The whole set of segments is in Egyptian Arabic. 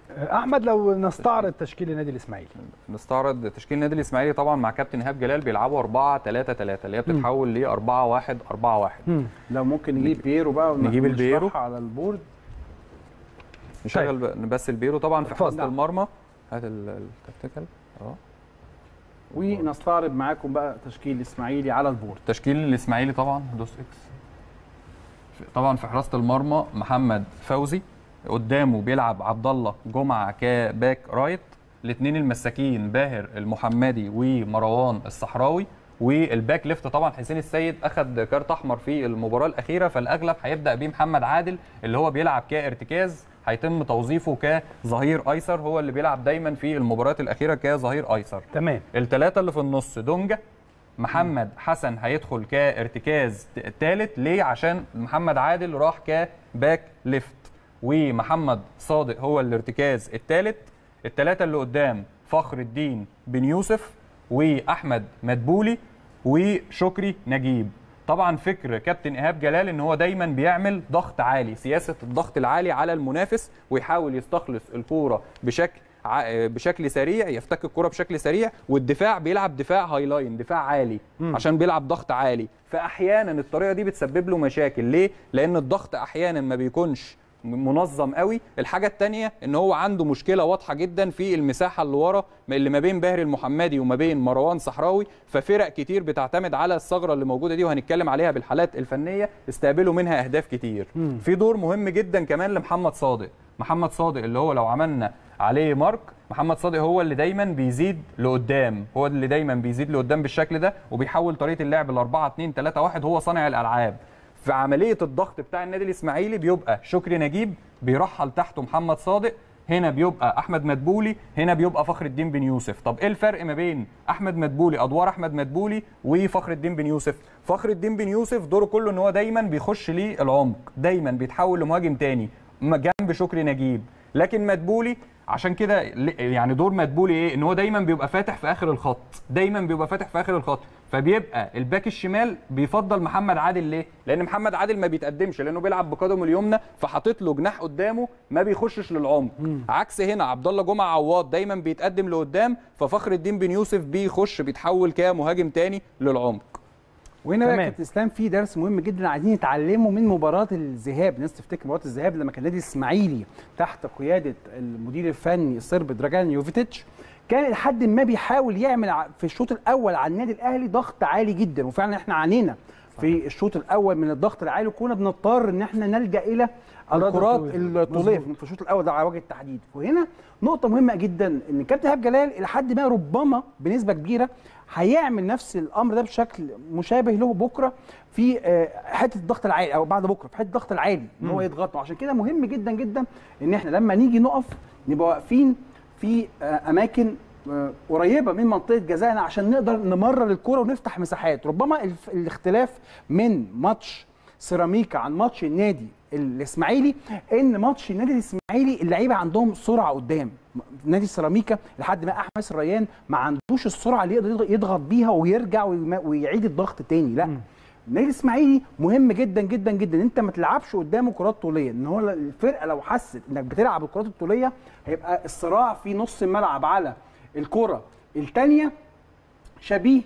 احمد لو نستعرض تشكيل النادي الاسماعيلي نستعرض تشكيل النادي الاسماعيلي طبعا مع كابتن ايهاب جلال بيلعبوا 4 3 3 اللي هي بتتحول ل 4 1 4 1 لو ممكن نجيب بيرو بقى نجيب البيرو. ونشرحها على البورد نشغل ب- بس البيرو طبعا في اتفضل. حراسه المرمى هات ال- التكتيكال اه ونستعرض معاكم بقى تشكيل الاسماعيلي على البورد تشكيل الاسماعيلي طبعا دوس اكس طبعا في حراسه المرمى محمد فوزي قدامه بيلعب عبد الله جمعه كباك رايت الاثنين المساكين باهر المحمدي ومروان الصحراوي والباك ليفت طبعا حسين السيد اخذ كارت احمر في المباراه الاخيره فالاغلب هيبدا بيه محمد عادل اللي هو بيلعب كارتكاز هيتم توظيفه كظهير ايسر هو اللي بيلعب دايما في المباريات الاخيره كظهير ايسر تمام الثلاثه اللي في النص دونجا محمد حسن هيدخل كارتكاز ثالث ليه عشان محمد عادل راح كباك ليفت ومحمد صادق هو الارتكاز الثالث الثلاثه اللي قدام فخر الدين بن يوسف واحمد مدبولي وشكري نجيب طبعا فكر كابتن ايهاب جلال ان هو دايما بيعمل ضغط عالي سياسه الضغط العالي على المنافس ويحاول يستخلص الكوره بشكل ع- بشكل سريع يفتك الكرة بشكل سريع والدفاع بيلعب دفاع هاي لاين دفاع عالي مم. عشان بيلعب ضغط عالي فاحيانا الطريقه دي بتسبب له مشاكل ليه لان الضغط احيانا ما بيكونش منظم قوي الحاجه الثانيه ان هو عنده مشكله واضحه جدا في المساحه اللي ورا اللي ما بين باهر المحمدي وما بين مروان صحراوي ففرق كتير بتعتمد على الثغره اللي موجوده دي وهنتكلم عليها بالحالات الفنيه استقبلوا منها اهداف كتير مم. في دور مهم جدا كمان لمحمد صادق محمد صادق اللي هو لو عملنا عليه مارك محمد صادق هو اللي دايما بيزيد لقدام هو اللي دايما بيزيد لقدام بالشكل ده وبيحول طريقه اللعب ل 4 2 3 1 هو صانع الالعاب في عمليه الضغط بتاع النادي الاسماعيلي بيبقى شكري نجيب بيرحل تحته محمد صادق هنا بيبقى احمد مدبولي هنا بيبقى فخر الدين بن يوسف طب ايه الفرق ما بين احمد مدبولي ادوار احمد مدبولي وفخر الدين بن يوسف فخر الدين بن يوسف دوره كله ان هو دايما بيخش ليه العمق دايما بيتحول لمهاجم تاني م- جنب شكري نجيب لكن مدبولي عشان كده ل- يعني دور مدبولي ايه ان هو دايما بيبقى فاتح في اخر الخط دايما بيبقى فاتح في اخر الخط فبيبقى الباك الشمال بيفضل محمد عادل ليه لان محمد عادل ما بيتقدمش لانه بيلعب بقدمه اليمنى فحاطط له جناح قدامه ما بيخشش للعمق عكس هنا عبد الله جمعه عواد دايما بيتقدم لقدام ففخر الدين بن يوسف بيخش بيتحول كمهاجم تاني للعمق وهنا بقى تمام. كابتن اسلام في درس مهم جدا عايزين نتعلمه من مباراه الذهاب الناس تفتكر مباراه الذهاب لما كان النادي الاسماعيلي تحت قياده المدير الفني الصرب دراجان يوفيتيتش كان لحد ما بيحاول يعمل ع- في الشوط الاول على النادي الاهلي ضغط عالي جدا وفعلا احنا عانينا في الشوط الاول من الضغط العالي وكنا بنضطر ان احنا نلجا الى الكرات الكرات الطويلة. الطوليه في الشوط الاول ده على وجه التحديد وهنا نقطه مهمه جدا ان كابتن ايهاب جلال الى حد ما ربما بنسبه كبيره هيعمل نفس الامر ده بشكل مشابه له بكره في آه، حته الضغط العالي او بعد بكره في حته الضغط العالي ان هو يضغط عشان كده مهم جدا جدا ان احنا لما نيجي نقف نبقى واقفين في آه، اماكن آه، قريبه من منطقه جزائنا عشان نقدر نمرر الكره ونفتح مساحات ربما الف- الاختلاف من ماتش سيراميكا عن ماتش النادي الاسماعيلي ان ماتش النادي الاسماعيلي اللعيبه عندهم سرعه قدام نادي سيراميكا لحد ما احمد الريان ما عندوش السرعه اللي يقدر يضغط بيها ويرجع ويما- ويعيد الضغط تاني لا النادي الاسماعيلي مهم جدا جدا جدا انت ما تلعبش قدامه كرات طوليه ان هو الفرقه لو حست انك بتلعب الكرات الطوليه هيبقى الصراع في نص الملعب على الكره الثانيه شبيه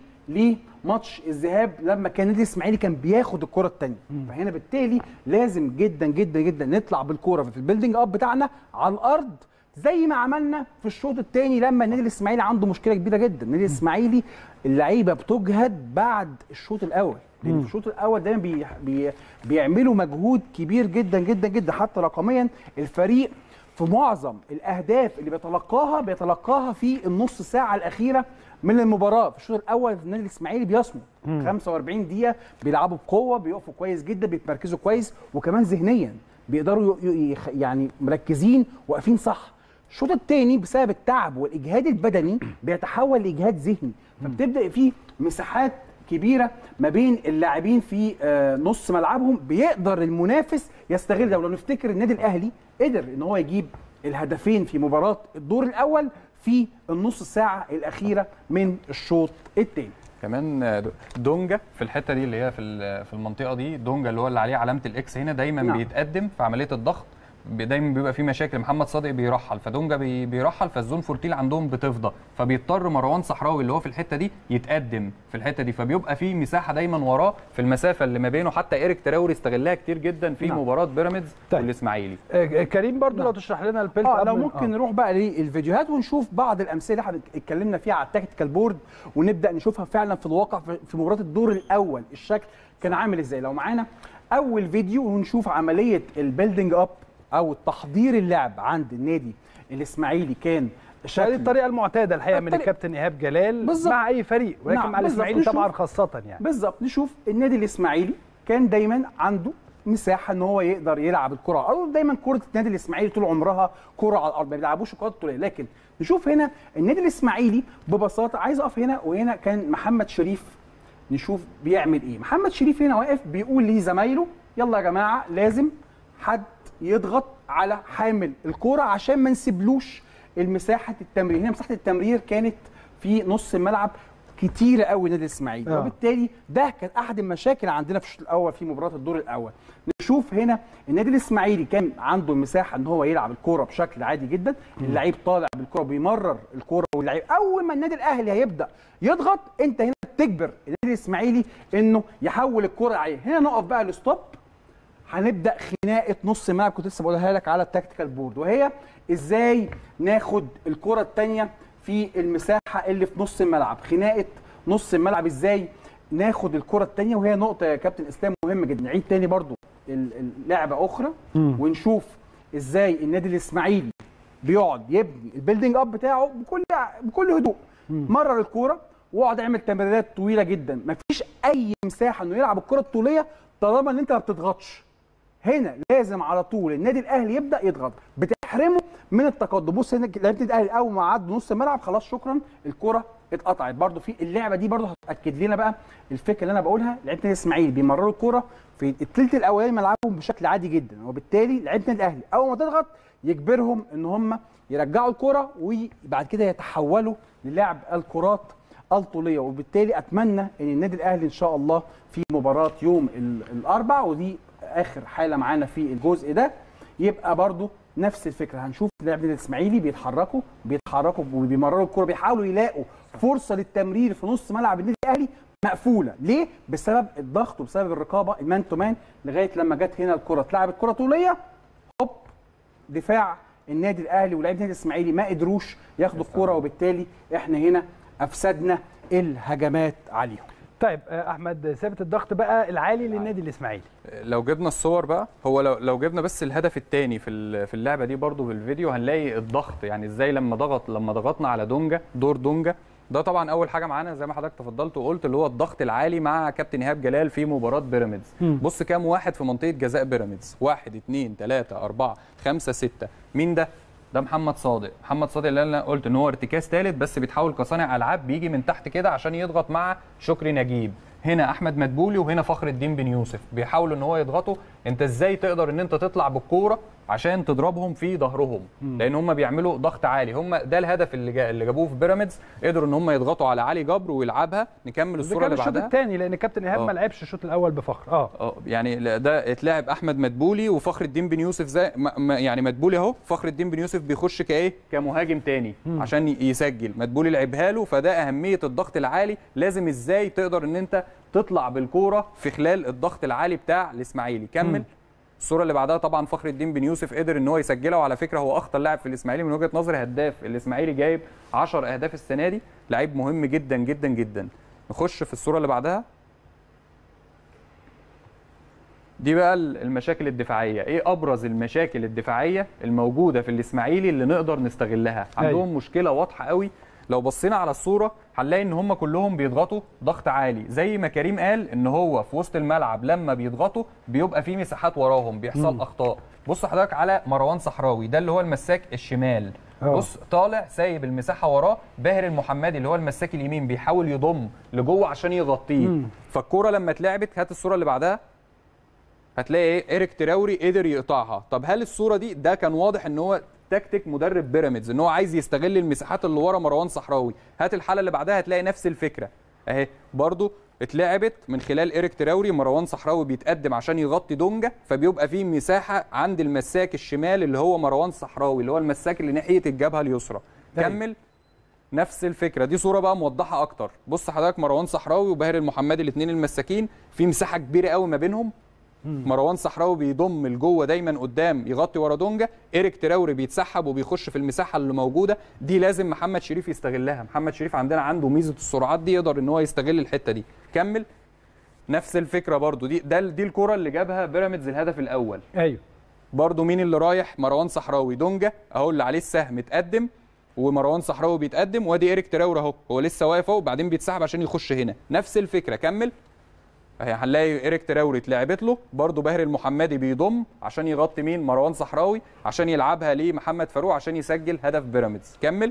لماتش الذهاب لما كان النادي الاسماعيلي كان بياخد الكره الثانيه فهنا بالتالي لازم جدا جدا جدا نطلع بالكره في البيلدينج اب بتاعنا على الارض زي ما عملنا في الشوط الثاني لما النادي الاسماعيلي عنده مشكله كبيره جدا النادي الاسماعيلي اللعيبه بتجهد بعد الشوط الاول لان في الشوط الاول دايما بي بي بيعملوا مجهود كبير جدا جدا جدا حتى رقميا الفريق في معظم الاهداف اللي بيتلقاها بيتلقاها في النص ساعه الاخيره من المباراه في الشوط الاول النادي الاسماعيلي بيصمد 45 دقيقه بيلعبوا بقوه بيقفوا كويس جدا بيتمركزوا كويس وكمان ذهنيا بيقدروا ي- ي- يخ- يعني مركزين واقفين صح الشوط الثاني بسبب التعب والاجهاد البدني بيتحول لاجهاد ذهني فبتبدا فيه مساحات كبيره ما بين اللاعبين في آه، نص ملعبهم بيقدر المنافس يستغل ده ولو نفتكر النادي الاهلي قدر ان هو يجيب الهدفين في مباراه الدور الاول في النص ساعه الاخيره من الشوط الثاني كمان دونجا في الحته دي اللي هي في ال- في المنطقه دي دونجا اللي هو اللي عليه علامه الاكس هنا دايما نعم. نعم. بيتقدم في عمليه الضغط بي- دايما بيبقى في مشاكل محمد صادق بيرحل فدونجا بي بيرحل فالزون فورتيل عندهم بتفضى فبيضطر مروان صحراوي اللي هو في الحته دي يتقدم في الحته دي فبيبقى في مساحه دايما وراه في المسافه اللي ما بينه حتى ايريك تراوري استغلها كتير جدا في نعم. مباراه بيراميدز طيب. والاسماعيلي آه، كريم برضو نعم. لو تشرح لنا البيلت اه قبل- لو ممكن نروح بقى للفيديوهات ونشوف بعض الامثله اللي احنا اتكلمنا فيها على التكتيكال بورد ونبدا نشوفها فعلا في الواقع في- في مباراه الدور الاول الشكل كان عامل ازاي لو معانا اول فيديو ونشوف عمليه البيلدينج اب او تحضير اللعب عند النادي الاسماعيلي كان هذه شكل الطريقه المعتاده الحقيقه من الطريقة- الكابتن ايهاب جلال بالظبط. مع اي فريق ولكن نعم، مع بالظبط. الاسماعيلي نشوف. طبعا خاصه يعني بالظبط نشوف النادي الاسماعيلي كان دايما عنده مساحه ان هو يقدر يلعب الكره او دايما كره النادي الاسماعيلي طول عمرها كره على الارض ما بيلعبوش كرات طوليه لكن نشوف هنا النادي الاسماعيلي ببساطه عايز اقف هنا وهنا كان محمد شريف نشوف بيعمل ايه محمد شريف هنا واقف بيقول لزمايله يلا يا جماعه لازم حد يضغط على حامل الكوره عشان ما نسيبلوش المساحه التمرير هنا مساحه التمرير كانت في نص الملعب كتيره قوي النادي الاسماعيلي آه. وبالتالي ده كان احد المشاكل عندنا في الشوط الاول في مباراه الدور الاول نشوف هنا النادي الاسماعيلي كان عنده المساحه ان هو يلعب الكوره بشكل عادي جدا اللعيب طالع بالكوره بيمرر الكوره واللعيب اول ما النادي الاهلي هيبدا يضغط انت هنا تجبر النادي الاسماعيلي انه يحول الكوره عليه هنا نقف بقى الستوب هنبدا خناقه نص ملعب كنت لسه بقولها لك على التكتيكال بورد وهي ازاي ناخد الكره الثانيه في المساحه اللي في نص الملعب خناقه نص الملعب ازاي ناخد الكره الثانيه وهي نقطه يا كابتن اسلام مهمه جدا نعيد تاني برضو ال- اللعبه اخرى ونشوف ازاي النادي الاسماعيلي بيقعد يبني البيلدينج اب بتاعه بكل بكل هدوء مرر الكوره وقعد يعمل تمريرات طويله جدا مفيش اي مساحه انه يلعب الكره الطوليه طالما ان انت ما بتضغطش هنا لازم على طول النادي الاهلي يبدا يضغط بتحرمه من التقدم بص هنا لعيبه النادي الاهلي اول ما عدوا نص الملعب خلاص شكرا الكره اتقطعت برده في اللعبه دي برده هتاكد لنا بقى الفكره اللي انا بقولها لعيبه النادي الاسماعيلي بيمرروا الكره في الثلث الاولاني من ملعبهم بشكل عادي جدا وبالتالي لعيبه النادي الاهلي اول ما تضغط يجبرهم ان هم يرجعوا الكره وبعد كده يتحولوا للعب الكرات الطوليه وبالتالي اتمنى ان النادي الاهلي ان شاء الله في مباراه يوم ال- الاربع ودي اخر حاله معانا في الجزء ده يبقى برضو نفس الفكره هنشوف لاعب النادي الاسماعيلي بيتحركوا بيتحركوا وبيمرروا الكره بيحاولوا يلاقوا فرصه للتمرير في نص ملعب النادي الاهلي مقفوله ليه بسبب الضغط وبسبب الرقابه المان تو مان لغايه لما جت هنا الكره اتلعبت كره طوليه هوب دفاع النادي الاهلي ولاعيبه النادي الاسماعيلي ما قدروش ياخدوا الكره وبالتالي احنا هنا افسدنا الهجمات عليهم طيب آه، احمد ثابت الضغط بقى العالي للنادي الاسماعيلي لو جبنا الصور بقى هو لو لو جبنا بس الهدف الثاني في ال- في اللعبه دي برضو في الفيديو هنلاقي الضغط يعني ازاي لما ضغط لما ضغطنا على دونجا دور دونجا ده طبعا اول حاجه معانا زي ما حضرتك تفضلت وقلت اللي هو الضغط العالي مع كابتن ايهاب جلال في مباراه بيراميدز بص كام واحد في منطقه جزاء بيراميدز واحد اثنين ثلاثة أربعة خمسة ستة مين ده ده محمد صادق محمد صادق اللي انا قلت ان هو ارتكاز ثالث بس بيتحول كصانع العاب بيجي من تحت كده عشان يضغط مع شكري نجيب هنا احمد مدبولي وهنا فخر الدين بن يوسف بيحاولوا ان هو يضغطوا انت ازاي تقدر ان انت تطلع بالكوره عشان تضربهم في ظهرهم لان هم بيعملوا ضغط عالي هم ده الهدف اللي جا اللي جابوه في بيراميدز قدروا ان هم يضغطوا على علي جبر ويلعبها نكمل ده الصوره كان اللي الشوط بعدها الثاني لان كابتن ايهاب آه. ما لعبش الشوط الاول بفخر اه اه يعني لا- ده اتلعب احمد مدبولي وفخر الدين بن يوسف زي ما ما- يعني مدبولي اهو فخر الدين بن يوسف بيخش كايه كمهاجم تاني عشان ي- يسجل مدبولي لعبها له فده اهميه الضغط العالي لازم ازاي تقدر ان انت تطلع بالكوره في خلال الضغط العالي بتاع الاسماعيلي كمل الصوره اللي بعدها طبعا فخر الدين بن يوسف قدر ان هو يسجلها وعلى فكره هو اخطر لاعب في الاسماعيلي من وجهه نظري هداف الاسماعيلي جايب 10 اهداف السنه دي لعيب مهم جدا جدا جدا نخش في الصوره اللي بعدها دي بقى المشاكل الدفاعيه ايه ابرز المشاكل الدفاعيه الموجوده في الاسماعيلي اللي نقدر نستغلها عندهم أيوة. مشكله واضحه قوي لو بصينا على الصوره هنلاقي ان هم كلهم بيضغطوا ضغط عالي زي ما كريم قال ان هو في وسط الملعب لما بيضغطوا بيبقى في مساحات وراهم بيحصل اخطاء بص حضرتك على مروان صحراوي ده اللي هو المساك الشمال أوه. بص طالع سايب المساحه وراه باهر المحمدي اللي هو المساك اليمين بيحاول يضم لجوه عشان يغطيه فالكوره لما اتلعبت هات الصوره اللي بعدها هتلاقي ايه ايريك تراوري قدر يقطعها طب هل الصوره دي ده كان واضح ان هو تكتيك مدرب بيراميدز ان هو عايز يستغل المساحات اللي ورا مروان صحراوي هات الحاله اللي بعدها هتلاقي نفس الفكره اهي برضو اتلعبت من خلال ايريك تراوري مروان صحراوي بيتقدم عشان يغطي دونجا فبيبقى فيه مساحه عند المساك الشمال اللي هو مروان صحراوي اللي هو المساك اللي ناحيه الجبهه اليسرى أيوة. كمل نفس الفكره دي صوره بقى موضحه اكتر بص حضرتك مروان صحراوي وباهر المحمدي الاثنين المساكين في مساحه كبيره قوي ما بينهم مروان صحراوي بيضم لجوه دايما قدام يغطي ورا دونجا ايريك تراوري بيتسحب وبيخش في المساحه اللي موجوده دي لازم محمد شريف يستغلها محمد شريف عندنا عنده ميزه السرعات دي يقدر ان هو يستغل الحته دي كمل نفس الفكره برضو دي ده دي الكره اللي جابها بيراميدز الهدف الاول ايوه برضو مين اللي رايح مروان صحراوي دونجا اهو اللي عليه السهم اتقدم ومروان صحراوي بيتقدم وادي ايريك تراور اهو هو لسه واقف اهو وبعدين بيتسحب عشان يخش هنا نفس الفكره كمل اهي هنلاقي ايريك تراوري اتلعبت له برضو باهر المحمدي بيضم عشان يغطي مين مروان صحراوي عشان يلعبها لمحمد فاروق عشان يسجل هدف بيراميدز كمل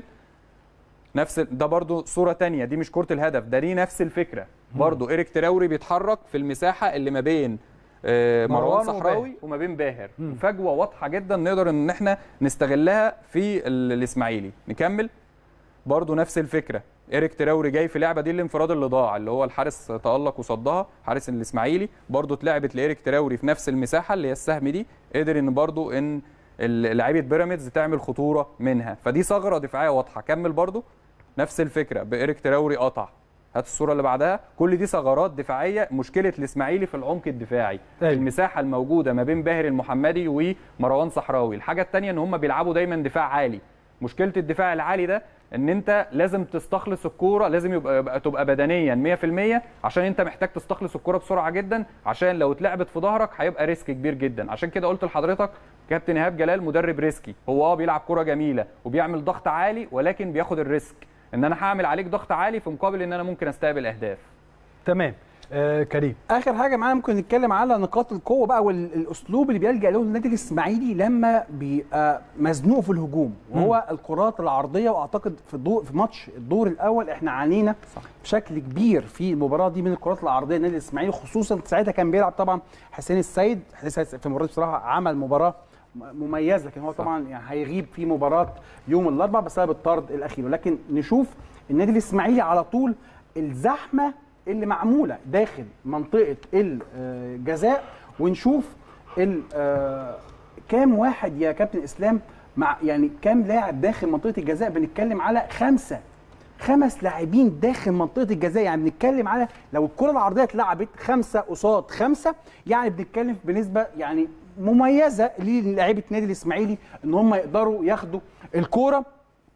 نفس ال- ده برضو صورة تانية دي مش كرة الهدف ده دي نفس الفكرة برضو إيريك تراوري بيتحرك في المساحة اللي ما بين آه، مروان مروان صحراوي وما بين باهر فجوة واضحة جدا نقدر ان احنا نستغلها في ال- الاسماعيلي نكمل برضو نفس الفكرة إيريك تراوري جاي في لعبة دي الانفراد اللي ضاع اللي هو الحارس تألق وصدها حارس الاسماعيلي برضو اتلعبت لإيريك تراوري في نفس المساحة اللي هي السهم دي قدر ان برضو ان ال- لعيبه بيراميدز تعمل خطوره منها فدي ثغره دفاعيه واضحه كمل برضو نفس الفكره بايريك تراوري قطع هات الصوره اللي بعدها كل دي ثغرات دفاعيه مشكله الاسماعيلي في العمق الدفاعي في أيوة. المساحه الموجوده ما بين باهر المحمدي ومروان صحراوي الحاجه الثانيه ان هم بيلعبوا دايما دفاع عالي مشكله الدفاع العالي ده ان انت لازم تستخلص الكوره لازم يبقى, يبقى تبقى بدنيا 100% عشان انت محتاج تستخلص الكوره بسرعه جدا عشان لو اتلعبت في ظهرك هيبقى ريسك كبير جدا عشان كده قلت لحضرتك كابتن ايهاب جلال مدرب ريسكي هو اه بيلعب كوره جميله وبيعمل ضغط عالي ولكن بياخد الريسك ان انا هعمل عليك ضغط عالي في مقابل ان انا ممكن استقبل اهداف تمام آه كريم اخر حاجه معانا ممكن نتكلم على نقاط القوه بقى والاسلوب اللي بيلجا له النادي الاسماعيلي لما بيبقى مزنوق في الهجوم وهو الكرات العرضيه واعتقد في الدور في ماتش الدور الاول احنا عانينا صح. بشكل كبير في المباراه دي من الكرات العرضيه النادي الاسماعيلي خصوصا ساعتها كان بيلعب طبعا حسين السيد حسين السيد في المباراه دي بصراحه عمل مباراه مميز لكن هو طبعا يعني هيغيب في مباراه يوم الاربعاء بسبب الطرد الاخير ولكن نشوف النادي الاسماعيلي على طول الزحمه اللي معموله داخل منطقه الجزاء ونشوف ال- آه، كام واحد يا كابتن اسلام مع يعني كام لاعب داخل منطقه الجزاء بنتكلم على خمسه خمس لاعبين داخل منطقه الجزاء يعني بنتكلم على لو الكره العرضيه اتلعبت خمسه قصاد خمسه يعني بنتكلم بنسبه يعني مميزه للاعيبه نادي الاسماعيلي ان هم يقدروا ياخدوا الكوره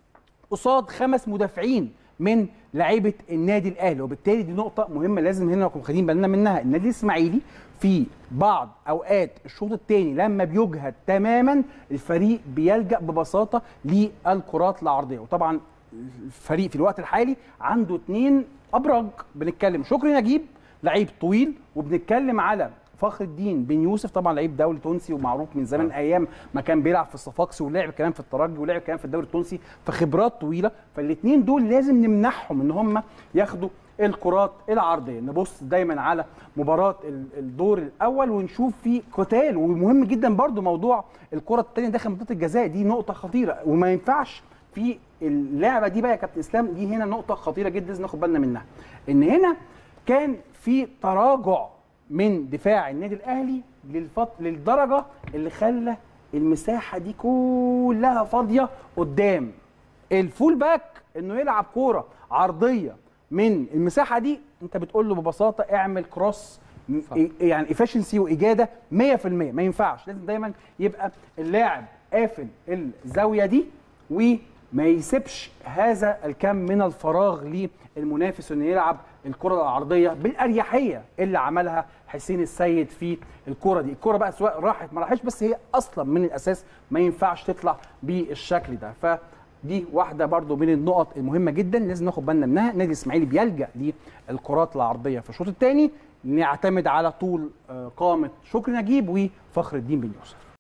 قصاد خمس مدافعين من لعيبه النادي الاهلي وبالتالي دي نقطه مهمه لازم هنا نكون خدين بالنا منها النادي الاسماعيلي في بعض اوقات الشوط الثاني لما بيجهد تماما الفريق بيلجا ببساطه للكرات العرضيه وطبعا الفريق في الوقت الحالي عنده اثنين ابرج بنتكلم شكري نجيب لعيب طويل وبنتكلم على فخر الدين بن يوسف طبعا لعيب دولي تونسي ومعروف من زمان ايام ما كان بيلعب في الصفاقسي ولعب كمان في الترجي ولعب كمان في الدوري التونسي فخبرات طويله فالاثنين دول لازم نمنحهم ان هم ياخدوا الكرات العرضيه نبص دايما على مباراه ال- الدور الاول ونشوف في قتال ومهم جدا برضو موضوع الكره الثانيه داخل منطقه الجزاء دي نقطه خطيره وما ينفعش في اللعبه دي بقى يا كابتن اسلام دي هنا نقطه خطيره جدا لازم ناخد بالنا منها ان هنا كان في تراجع من دفاع النادي الاهلي للفط... للدرجه اللي خلى المساحه دي كلها فاضيه قدام الفول باك انه يلعب كوره عرضيه من المساحه دي انت بتقول له ببساطه اعمل كروس م- يعني افشنسي واجاده 100% ما ينفعش لازم دايما يبقى اللاعب قافل الزاويه دي وما يسيبش هذا الكم من الفراغ للمنافس انه يلعب الكره العرضيه بالاريحيه اللي عملها حسين السيد في الكره دي الكره بقى سواء راحت ما راحتش بس هي اصلا من الاساس ما ينفعش تطلع بالشكل ده فدي واحده برضو من النقط المهمه جدا لازم ناخد بالنا منها النادي الاسماعيلي بيلجا للكرات العرضيه في الشوط الثاني نعتمد على طول آه، قامه شكري نجيب وفخر الدين بن يوسف